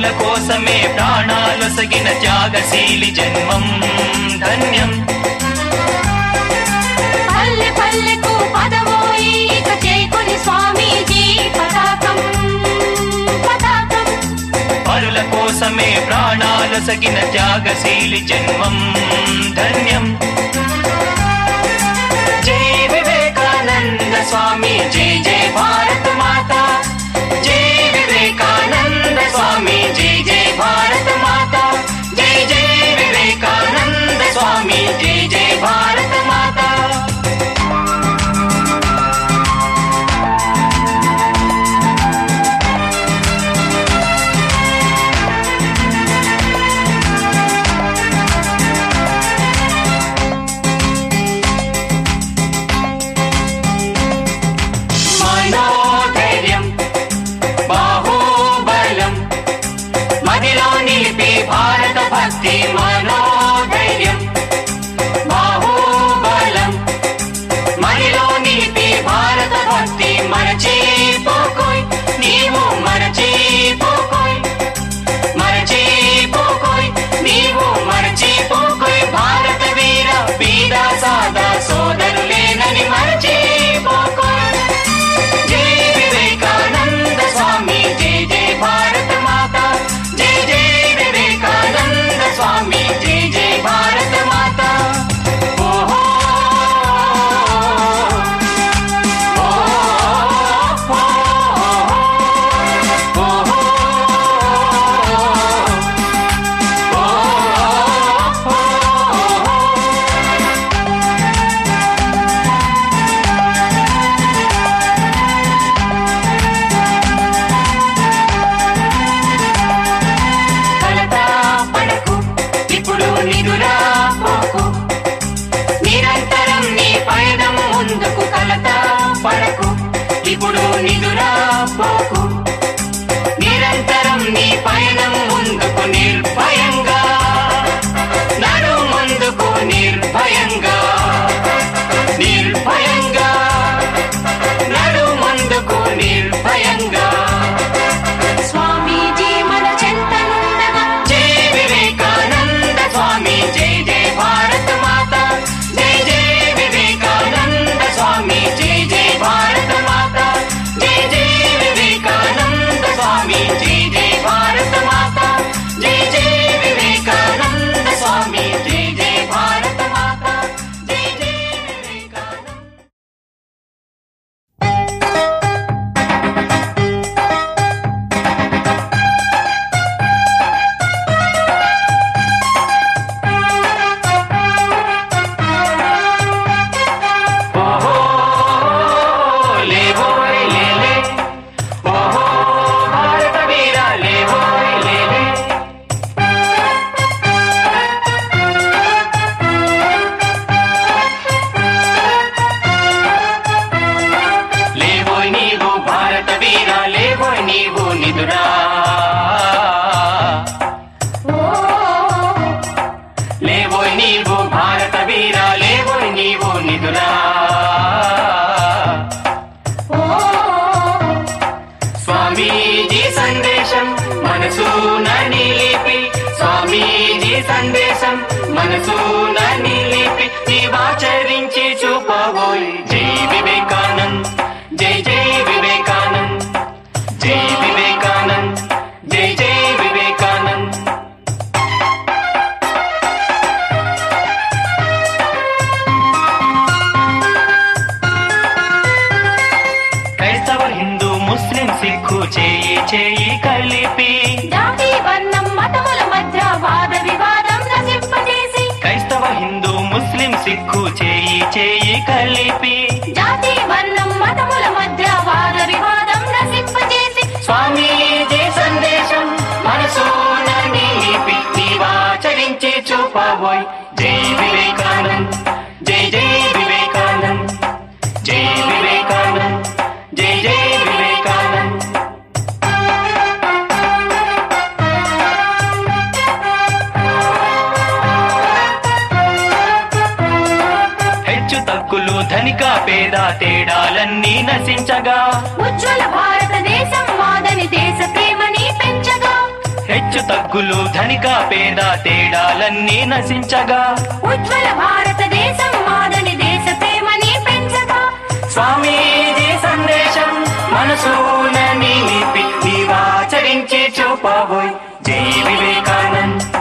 కోసమే ప్రాణాలొసగిన త్యాగశీలి జన్మం ధన్యం పల్లె పల్లెకు పదమోయి ఇక చేకొని స్వామీజీ పతాకం పతాకం పరుల కోసమే ప్రాణాలొసగిన త్యాగశీలి జన్మం ధన్యం జై వివేకానంద స్వామి జై జై భారత మాత జై వివేకానంద స్వామి జై జై భారత మాత జై జై వివేకానంద స్వామి జై జై భారత మాత మనోధైర్యం బాహుబలం మదిలో నిలిపి భారత భక్తి మనోధైర్యం బాహుబలం మదిలో నిలిపి భారత భక్తి మరచిపోకోయ్ నీవు మరచిపోకోయ్ మరచిపోకోయ్ నీవు మరచిపోకోయ్ భారత వీర వీర సాదా సోదరులేనని మరచిపోకోయ్ జై వివేకానంద స్వామి జై జై భారత మాత జై జై వివేకానంద స్వామి జై జై భారత మాత ఓహో కలతా పడకు ఇప్పుడు నిదురా పోకు నిరంతరం నీ పయనం ముందుకు కలతా పడకు ఇప్పుడు నిదురా పోకు నిరంతరం నీ పయనం ముందుకు నిర్భయంగా నడు ముందుకు నిర్భయంగా నిర్భయంగా నడు ముందుకు నిర్భయంగా స్వామీజీ మన చెంతనుండగా జై వివేకానంద స్వామి జై జై భారత మాత జై జై వివేకానంద స్వామి జై జై భారత మాత జై జై వివేకానంద స్వామి జై జై భారత మాత జై జై వివేకానంద స్వామి జై జై భారత మాత జై జై వివేకానంద ఓహో లేవోయ్ లేలే ఓహో భారత వీర లేవోయ్ లేలే లేవోయ్ నీవు భారత వీర లేవోయ్ నీవు నిదురా ఓ లేవోయ్ నీవు భారత వీర లేవోయ్ నీవు నిదురా ఓ స్వామీజీ సందేశం మనసున నిలిపి స్వామీజీ సందేశం మనసున నిలిపి నీవాచరించి చూపబోయ్ జై వివేకానంద్ జై జై వివేకానంద్ జై వివేకానంద్ జై జై వివేకానంద్ క్రైస్తవ హిందూ ముస్లిం సిక్కు చేయి చేయి కలిపి జాతి వర్ణం మతముల మధ్య వాద వివాదం నశింపజేసి క్రైస్తవ హిందూ ముస్లిం సిక్కు చేయి చేయి కలిపి జాతి వర్ణం మతముల మధ్య వాద వివాదం నశింపజేసి స్వామీజీ సందేశం మనసున నిలిపి నీవాచరించి చూపబోయ్ జై వివేకానంద్ జై జై వివేకానంద్ జై వివేకానంద్ జై జై వివేకానంద్ హెచ్చు తక్కులు ధనిక పేద తేడాలన్నీ నశించగా ఉజ్వల భారతదేశం మాదని దేశ ప్రేమని పెంచగా హెచ్చు తగ్గులు ధనిక పేద తేడాలన్నీ నశించగా ఉజ్వల భారతదేశం మాదని దేశ ప్రేమని పెంచగా స్వామీజీ సందేశం మనసున నిలిపి నీవాచరించి చూపబోయ్ జై వివేకానంద్